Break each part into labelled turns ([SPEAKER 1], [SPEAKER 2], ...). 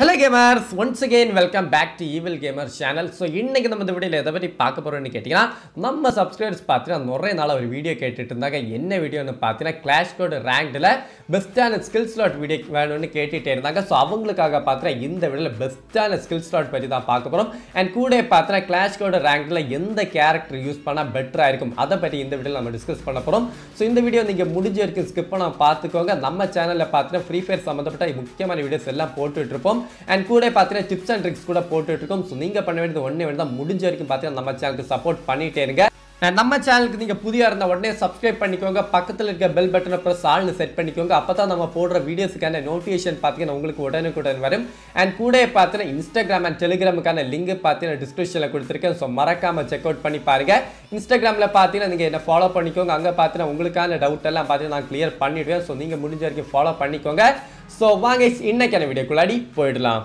[SPEAKER 1] hello gamers once again welcome back to evil gamer channel so இன்னைக்கு நம்ம இந்த வீடியோவில் எதை பற்றி பார்க்க போகிறோம்னு கேட்டிங்கன்னா நம்ம சப்ஸ்கிரைபர்ஸ் பார்த்தீங்கன்னா நிறைய நாள் ஒரு வீடியோ கேட்டுட்டு இருந்தாங்க என்ன வீடியோன்னு பார்த்தீங்கன்னா கிளாஷ் கோட் ரேங்க்டில் பெஸ்ட்டான ஸ்கில் ஸ்லாட் வீடியோ வேணும்னு கேட்டுகிட்டே இருந்தாங்க ஸோ அவங்களுக்காக பார்த்தீங்கன்னா இந்த வீடியோவில் பெஸ்ட்டான ஸ்கில் ஸ்லாட் பற்றி தான் பார்க்க போகிறோம் அண்ட் கூட பார்த்தீங்கன்னா கிளாஷ் கோட் ரேங்க்டில் எந்த கேரக்டர் யூஸ் பண்ணால் பெட்டராக இருக்கும் அதை பற்றி இந்த வீடியோவில் நம்ம டிஸ்கஸ் பண்ண போகிறோம் ஸோ இந்த வீடியோ நீங்கள் முடிஞ்ச வரைக்கும் ஸ்கிப் பண்ண பார்த்துக்கோங்க நம்ம சேனலில் பார்த்தீங்கன்னா ஃப்ரீ ஃபயர் சம்மந்தப்பட்ட முக்கியமான வீடியோஸ் எல்லாம் போட்டுட்டு இருப்போம் அண்ட் கூட பார்த்தீங்கன்னா டிப்ஸ் அண்ட் ட்ரிக்ஸ் கூட போட்டுட்டு இருக்கோம் ஸோ நீங்கள் பண்ண வேண்டியது ஒன்றே வேண்டியது தான் முடிஞ்ச வரைக்கும் பார்த்தீங்கன்னா நம்ம சேனலுக்கு சப்போர்ட் பண்ணிட்டே இருங்க And நம்ம சேனலுக்கு நீங்கள் புதியா இருந்தால் உடனே சப்ஸ்கிரைப் பண்ணிக்கோங்க பக்கத்தில் இருக்க பெல் பட்டனை ப்ரெஸ் ஆள்னு செட் பண்ணிக்கோங்க அப்போ தான் நம்ம போடுற வீடியோஸுக்கான நோட்டிஃபிகேஷன் பார்த்தீங்கன்னா உங்களுக்கு உடனுக்குடன் வரும் அண்ட் கூட பார்த்தீங்கன்னா இன்ஸ்டாகிராம் அண்ட் டெலிகிராமுக்கான லிங்க் பார்த்தீங்கன்னா டிஸ்கிரிப்ஷனில் கொடுத்துருக்கேன் ஸோ மறக்காம செக் அவுட் பண்ணி பாருங்க இன்ஸ்டாகிராமில் பார்த்தீங்கன்னா நீங்கள் என்ன ஃபாலோ பண்ணிக்கோங்க அங்கே பார்த்தீங்கன்னா உங்களுக்கான டவுட் எல்லாம் பார்த்தீங்கன்னா நான் கிளியர் பண்ணிடுவேன் ஸோ நீங்கள் முடிஞ்ச வரைக்கும் ஃபாலோ பண்ணிக்கோங்க ஸோ வாங்க இன்னைக்கான வீடியோக்குள்ளாடி போயிடலாம்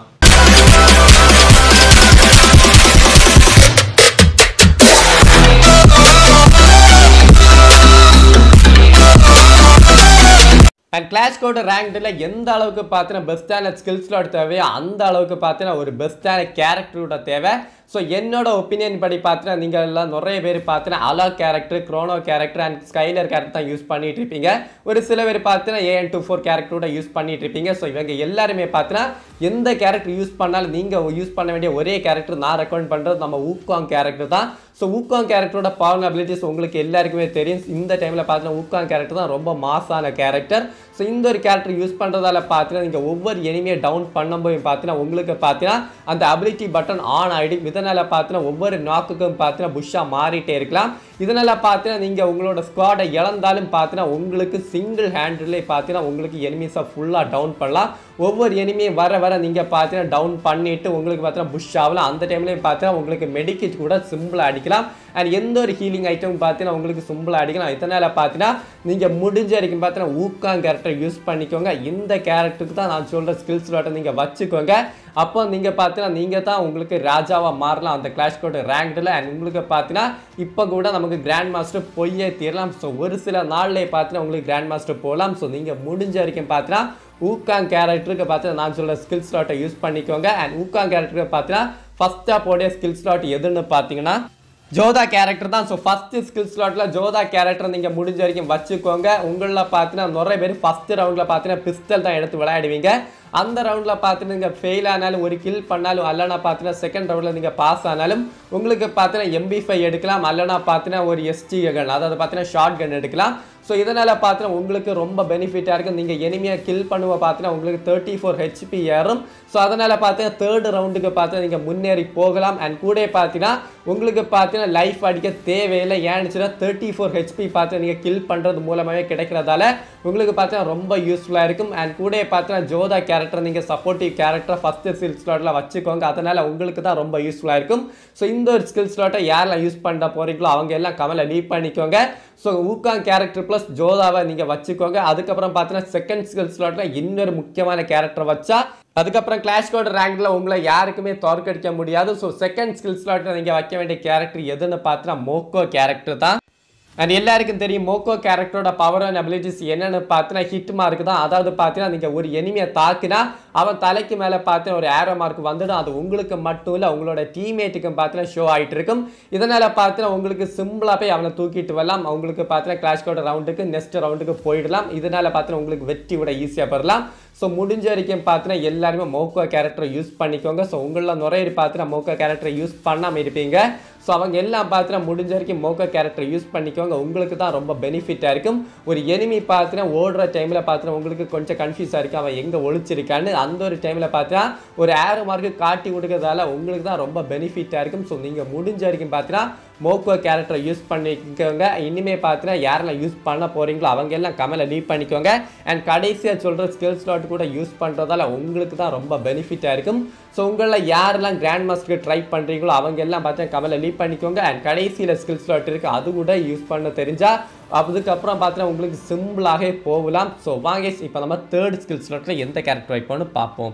[SPEAKER 1] அண்ட் கிளாஷ் கோட் ரேங்க்டில் எந்த அளவுக்கு பார்த்தீங்கன்னா பெஸ்ட்டான ஸ்கில் ஸ்லாட் தேவையோ அந்த அளவுக்கு பார்த்தீங்கன்னா ஒரு பெஸ்ட்டான கேரக்டரோட தேவை ஸோ என்னோட ஒப்பீனியன் படி பார்த்தீங்கன்னா நீங்கள் எல்லாம் நிறைய பேர் பார்த்தீங்கன்னா அலா character Chrono character and Skyler character தான் யூஸ் பண்ணிட்டு இருப்பீங்க ஒரு சில பேர் பார்த்தீங்கன்னா ஏஎன் டூ ஃபோர் கேரக்டரோட யூஸ் பண்ணிட்டு இருப்பீங்க ஸோ இவங்க எல்லாருமே பார்த்தீங்கன்னா எந்த கேரக்டர் யூஸ் பண்ணாலும் நீங்கள் யூஸ் பண்ண வேண்டிய ஒரே கேரக்டர் நான் ரெக்கமெண்ட் பண்ணுறது நம்ம ஊக்காங் கேரக்டர் தான் ஸோ ஊக்காங் கேரக்டரோட பவர் அபிலிட்டிஸ் உங்களுக்கு எல்லாருக்குமே தெரியும் இந்த டைமில் பார்த்தீங்கன்னா ஊக்காங் கேரக்டர் தான் ரொம்ப மாசான கேரக்டர் ஸோ இந்த ஒரு கேரக்டர் யூஸ் பண்ணுறதால பார்த்தீங்கன்னா நீங்கள் ஒவ்வொரு எனிமையை டவுன் பண்ணும்போது பார்த்தீங்கன்னா உங்களுக்கு பார்த்தீங்கன்னா அந்த அபிலிட்டி பட்டன் ஆன் ஆகிடும் இதனால் பார்த்தீங்கன்னா ஒவ்வொரு நாக்குக்கும் பார்த்தீங்கன்னா புஷ்ஷாக மாறிட்டே இருக்கலாம் இதனால் பார்த்தீங்கன்னா நீங்கள் உங்களோட ஸ்குவாடை இழந்தாலும் பார்த்தீங்கன்னா உங்களுக்கு சிங்கிள் ஹேண்டிலே பார்த்தீங்கன்னா உங்களுக்கு எனிமீஸை ஃபுல்லாக டவுன் பண்ணலாம் ஒவ்வொரு எனிமையும் வர வர நீங்கள் பார்த்தீங்கன்னா டவுன் பண்ணிவிட்டு உங்களுக்கு பார்த்தீங்கன்னா புஷ் ஆகலாம் அந்த டைம்லேயும் பார்த்தீங்கன்னா உங்களுக்கு மெடிக்கேட் கூட சிம்பிளாக அடிக்கலாம் அண்ட் எந்த ஒரு ஹீலிங் ஐட்டம் பார்த்தீங்கன்னா உங்களுக்கு சிம்பிளாக அடிக்கலாம் இதனால் பார்த்தீங்கன்னா நீங்கள் முடிஞ்ச வரைக்கும் பார்த்தீங்கன்னா ஊக்காங் கேரக்டர் யூஸ் பண்ணிக்கோங்க இந்த கேரக்டருக்கு தான் நான் சொல்கிற ஸ்கில் ஸ்லாட்டை நீங்கள் வச்சுக்கோங்க அப்போ நீங்கள் பார்த்தீங்கன்னா நீங்கள் தான் உங்களுக்கு ராஜாவாக மாறலாம் அந்த கிளாஷ் கோட் ரேங்க்டில் அண்ட் உங்களுக்கு பார்த்தீங்கன்னா இப்போ கூட நமக்கு கிராண்ட் மாஸ்டர் பொய்யே தீரலாம் ஸோ ஒரு சில நாள்லேயே பார்த்தீங்கன்னா உங்களுக்கு கிராண்ட் மாஸ்டர் போகலாம் ஸோ நீங்கள் முடிஞ்ச வரைக்கும் பார்த்தீங்கன்னா ஊக்காங் கேரக்டருக்கு பார்த்தீங்கன்னா நான் சொல்கிற ஸ்கில் ஸ்லாட்டை யூஸ் பண்ணிக்கோங்க அண்ட் ஊக்காங் கேரக்டருக்கு பார்த்தீங்கன்னா ஃபஸ்ட் ஆப்போடைய ஸ்கில் ஸ்லாட் எதுன்னு பார்த்தீங்கன்னா ஜோதா கேரக்டர் தான் ஸோ ஃபஸ்ட்டு ஸ்கில் ஸ்லாட்டில் ஜோதா கேரக்டர் நீங்கள் முடிஞ்ச வரைக்கும் வச்சுக்கோங்க உங்களில் பார்த்தீங்கன்னா நிறைய பேர் ஃபஸ்ட்டு ரவுண்டில் பார்த்தீங்கன்னா பிஸ்டல் தான் எடுத்து விளையாடுவீங்க அந்த ரவுண்டில் பார்த்து நீங்கள் ஃபெயில் ஆனாலும் ஒரு கில் பண்ணாலும் அல்லனா பார்த்தீங்கன்னா செகண்ட் ரவுண்டில் நீங்கள் பாஸ் ஆனாலும் உங்களுக்கு பார்த்தீங்கன்னா எம்பி ஃபைவ் எடுக்கலாம் அல்லனா பார்த்தீங்கன்னா ஒரு எஸ்டி கன் அதாவது பார்த்தீங்கன்னா ஷார்ட் கன் எடுக்கலாம் ஸோ இதனால் பார்த்தீங்கன்னா உங்களுக்கு ரொம்ப பெனிஃபிட்டாக இருக்கும் நீங்கள் எனிமையாக கில் பண்ணுவ பார்த்தீங்கன்னா உங்களுக்கு தேர்ட்டி ஃபோர் ஹெச்பி ஏறும் ஸோ அதனால் பார்த்தீங்கன்னா தேர்ட் ரவுண்டுக்கு பார்த்து நீங்கள் முன்னேறி போகலாம் அண்ட் கூட பார்த்தீங்கன்னா உங்களுக்கு பார்த்தீங்கன்னா லைஃப் அடிக்க தேவையில்லை ஏன்னுச்சுன்னா தேர்ட்டி ஃபோர் ஹெச்பி பார்த்து நீங்கள் கில் பண்ணுறது மூலமாகவே கிடைக்கிறதால உங்களுக்கு பார்த்தீங்கன்னா ரொம்ப யூஸ்ஃபுல்லாக இருக்கும் அண்ட் கூட பார்த்தீங்கன்னா ஜோதா கேரக்டர் நீங்கள் சப்போர்ட்டிவ் கேரக்டர் ஃபஸ்ட்டு ஸ்கில் ஸ்லாட்டில் வச்சுக்கோங்க அதனால் உங்களுக்கு தான் ரொம்ப யூஸ்ஃபுல்லாக இருக்கும் ஸோ இந்த ஒரு ஸ்கில் ஸ்லாட்டை யாரெல்லாம் யூஸ் பண்ண போகிறீங்களோ அவங்க எல்லாம் கமலை லீவ் பண்ணிக்கோங்க ஸோ ஊக்காங் கேரக்டர் ப்ளஸ் ஜோதாவை நீங்கள் வச்சுக்கோங்க அதுக்கப்புறம் பார்த்தீங்கன்னா செகண்ட் ஸ்கில் ஸ்லாட்டில் இன்னொரு முக்கியமான கேரக்டர் வச்சா அதுக்கப்புறம் கிளாஷ் கோட் ரேங்கில் உங்களை யாருக்குமே தோற்கடிக்க முடியாது ஸோ செகண்ட் ஸ்கில் ஸ்லாட்டில் நீங்கள் வைக்க வேண்டிய கேரக்டர் எதுன்னு பார்த்தீங்கன்னா மோக்கோ கேரக்டர் தான் அண்ட் எல்லாருக்கும் தெரியும் மோக்கோ கேரக்டரோட பவர் அண்ட் அபிலிட்டிஸ் என்னென்னு பார்த்தீங்கன்னா ஹிட் மார்க் தான் அதாவது பார்த்தீங்கன்னா நீங்கள் ஒரு எனிமையை தாக்குனா அவன் தலைக்கு மேலே பார்த்தீங்கன்னா ஒரு ஏரோ மார்க் வந்துடும் அது உங்களுக்கு மட்டும் இல்லை உங்களோட டீம்மேட்டுக்கும் பார்த்தீங்கன்னா ஷோ ஆகிட்டு இருக்கும் இதனால் பார்த்தீங்கன்னா உங்களுக்கு சிம்பிளாக போய் அவனை தூக்கிட்டு வரலாம் அவங்களுக்கு பார்த்தீங்கன்னா கிளாஷ் கோட் ரவுண்டுக்கு நெக்ஸ்ட் ரவுண்டுக்கு போயிடலாம் இதனால் பார்த்தீங்கன்னா உங்களுக்கு வெற்றி விட ஈஸியாக பெறலாம் ஸோ முடிஞ்ச வரைக்கும் பார்த்தீங்கன்னா எல்லாருமே மோக்கோ கேரக்டரை யூஸ் பண்ணிக்கோங்க ஸோ உங்களில் நிறைய பேர் பார்த்தீங்கன்னா மோக்கோ கேரக்டரை யூஸ் பண்ணாமல் இருப்பீங்க ஸோ அவங்க எல்லாம் பார்த்தீங்கன்னா முடிஞ்ச வரைக்கும் மோக்கோ கேரக்டர் யூஸ் பண்ணிக்கோங்க உங்களுக்கு தான் ரொம்ப பெனிஃபிட்டாக இருக்கும் ஒரு எனிமி பார்த்தீங்கன்னா ஓடுற டைமில் பார்த்தீங்கன்னா உங்களுக்கு கொஞ்சம் கன்ஃபியூஸாக இருக்குது அவன் எங்கே ஒழிச்சிருக்கான்னு அந்த ஒரு டைமில் பார்த்தீங்கன்னா ஒரு ஏரோ மார்க்கு காட்டி கொடுக்கறதால உங்களுக்கு தான் ரொம்ப பெனிஃபிட்டாக இருக்கும் ஸோ நீங்கள் முடிஞ்ச வரைக்கும் பார்த்தீங்கன்னா மோக்கோ கேரக்டரை யூஸ் பண்ணிக்கோங்க இனிமேல் பார்த்தீங்கன்னா யாரெல்லாம் யூஸ் பண்ண போகிறீங்களோ அவங்க எல்லாம் கமலை லீவ் பண்ணிக்கோங்க அண்ட் கடைசியாக சொல்கிற ஸ்கில் ஸ்லாட் கூட யூஸ் பண்ணுறதால உங்களுக்கு தான் ரொம்ப பெனிஃபிட்டாக இருக்கும் ஸோ உங்களில் யாரெல்லாம் கிராண்ட் மாஸ்டருக்கு ட்ரை பண்ணுறீங்களோ அவங்க எல்லாம் பார்த்தீங்கன்னா கமலை லீவ் பண்ணிக்கோங்க அண்ட் கடைசியில் ஸ்கில் ஸ்லாட் இருக்குது அது கூட யூஸ் பண்ண தெரிஞ்சால் அதுக்கப்புறம் பார்த்தீங்கன்னா உங்களுக்கு சிம்பிளாகவே போகலாம் ஸோ வாங்க இப்போ நம்ம தேர்ட் ஸ்கில் ஸ்லாட்டில் எந்த கேரக்டர் வைப்போம்னு பார்ப்போம்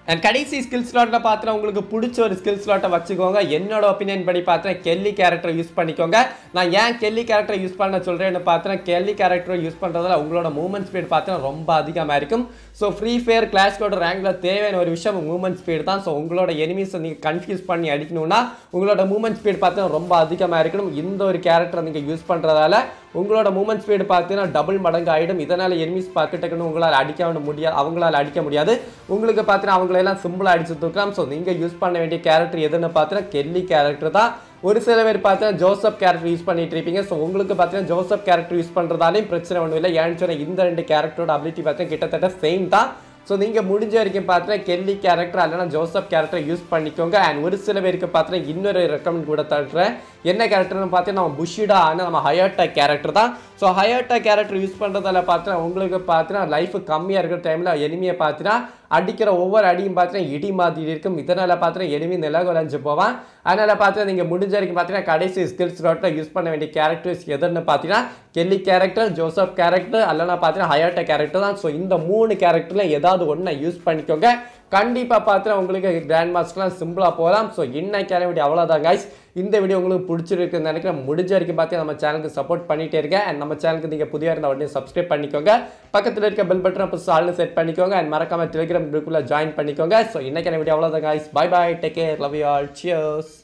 [SPEAKER 1] அண்ட் கடைசி ஸ்கில் ஸ்லாட்டில் பார்த்தா உங்களுக்கு பிடிச்ச ஒரு ஸ்கில் ஸ்லாட்டை வச்சுக்கோங்க என்னோட ஒப்பீனியன் படி பார்த்தா கெல்லி கேரக்டர் யூஸ் பண்ணிக்கோங்க நான் ஏன் கெல்லி கேரக்டர் யூஸ் பண்ண சொல்கிறேன்னு பார்த்தா கெல்லி கேரக்டர் யூஸ் பண்ணுறதுல உங்களோட மூவ்மெண்ட் ஸ்பீட் பார்த்தா ரொம்ப அதிகமாக இருக்கும் so free fire clash code ரேங்கில் தேவையான ஒரு விஷயம் மூவ்மெண்ட் ஸ்பீட் தான் ஸோ உங்களோட எனிமீஸை நீங்கள் கன்ஃபியூஸ் பண்ணி அடிக்கணும்னா உங்களோட மூவ்மெண்ட் ஸ்பீட் பார்த்தா ரொம்ப அதிகமாக இருக்கணும் இந்த ஒரு கேரக்டரை நீங்கள் யூஸ் பண்ணுறதால உங்களோட மூவ்மெண்ட் ஸ்பீடு பார்த்தீங்கன்னா டபுள் மடங்கு ஆகிடும் இதனால் எனிமீஸ் பார்த்துட்டக்குன்னு உங்களால் அடிக்க முடியாது அவங்களால அடிக்க முடியாது உங்களுக்கு பார்த்தீங்கன்னா அவங்களெல்லாம் சிம்பிளாக அடிச்சு தூக்கலாம் ஸோ நீங்கள் யூஸ் பண்ண வேண்டிய கேரக்டர் எதுன்னு பார்த்தீங்கன்னா கெல்லி கேரக்டர் தான் ஒரு சில பேர் பார்த்தீங்கன்னா ஜோசப் கேரக்டர் யூஸ் பண்ணிட்டு இருப்பீங்க ஸோ உங்களுக்கு பார்த்தீங்கன்னா ஜோசப் கேரக்டர் யூஸ் பண்ணுறதாலையும் பிரச்சனை ஒன்றும் இல்லை ஏன்னு சொன்னால் இந்த ரெண்டு கேரக்டரோட அபிலிட்டி பார்த்தீங்கன்னா கிட்டத்தட்ட சேம் தான் ஸோ நீங்கள் முடிஞ்ச வரைக்கும் பார்த்தீங்கன்னா கெல்லி கேரக்டர் இல்லைனா ஜோசப் கேரக்டர் யூஸ் பண்ணிக்கோங்க அண்ட் ஒரு சில பேருக்கு பார்த்தீங்கன்னா இன்னொரு ரெக்கமெண்ட் கூட தட்டுறேன் என்ன கேரக்டர்னு பார்த்தீங்கன்னா நம்ம புஷிடா ஆனால் நம்ம ஹயர்டா கேரக்டர் தான் ஸோ ஹயர்டா கேரக்டர் யூஸ் பண்ணுறதால பார்த்தீங்கன்னா உங்களுக்கு பார்த்தீங்கன்னா லைஃப் கம்மியாக இருக்கிற டைமில் எனிமையை பார்த்தீங்கன்னா அடிக்கிற ஒவ்வொரு அடியும் பார்த்தீங்கன்னா இடி மாதிரி இருக்கும் இதனால் பார்த்தீங்கன்னா எனிமி நில குறைஞ்சு போவான் அதனால் பார்த்தீங்கன்னா நீங்கள் முடிஞ்ச வரைக்கும் பார்த்தீங்கன்னா கடைசி ஸ்கில்ஸ் ரோட்டில் யூஸ் பண்ண வேண்டிய கேரக்டர்ஸ் எதுன்னு பார்த்தீங்கன்னா கெல்லி கேரக்டர் ஜோசப் கேரக்டர் அல்லனா பார்த்தீங்கன்னா ஹயர்டா கேரக்டர் தான் ஸோ இந்த மூணு கேரக்டரில் ஏதாவது ஒன்றை யூஸ் பண்ணிக்கோங்க கண்டிப்பாக பார்த்தீங்கன்னா உங்களுக்கு கிராண்ட் மாஸ்டர்லாம் சிம்பிளாக போகலாம் ஸோ இன்னைக்கான வீடியோ அவ்வளோதான் guys இந்த வீடியோ உங்களுக்கு பிடிச்சிருக்குன்னு நினைக்கிறேன் முடிஞ்ச வரைக்கும் பார்த்தீங்கன்னா நம்ம சேனலுக்கு சப்போர்ட் பண்ணிட்டே இருக்கேன் அண்ட் நம்ம சேனலுக்கு நீங்கள் புதிய இருந்த உடனே சப்ஸ்கிரைப் பண்ணிக்கோங்க பக்கத்தில் இருக்க பெல் பட்டன் அப்போ ஆள்னு செட் பண்ணிக்கோங்க அண்ட் மறக்காம டெலிகிராம் குரூப்பில் ஜாயின் பண்ணிக்கோங்க ஸோ இன்னைக்கான வீடியோ அவ்வளோதான் guys bye bye take care love you all cheers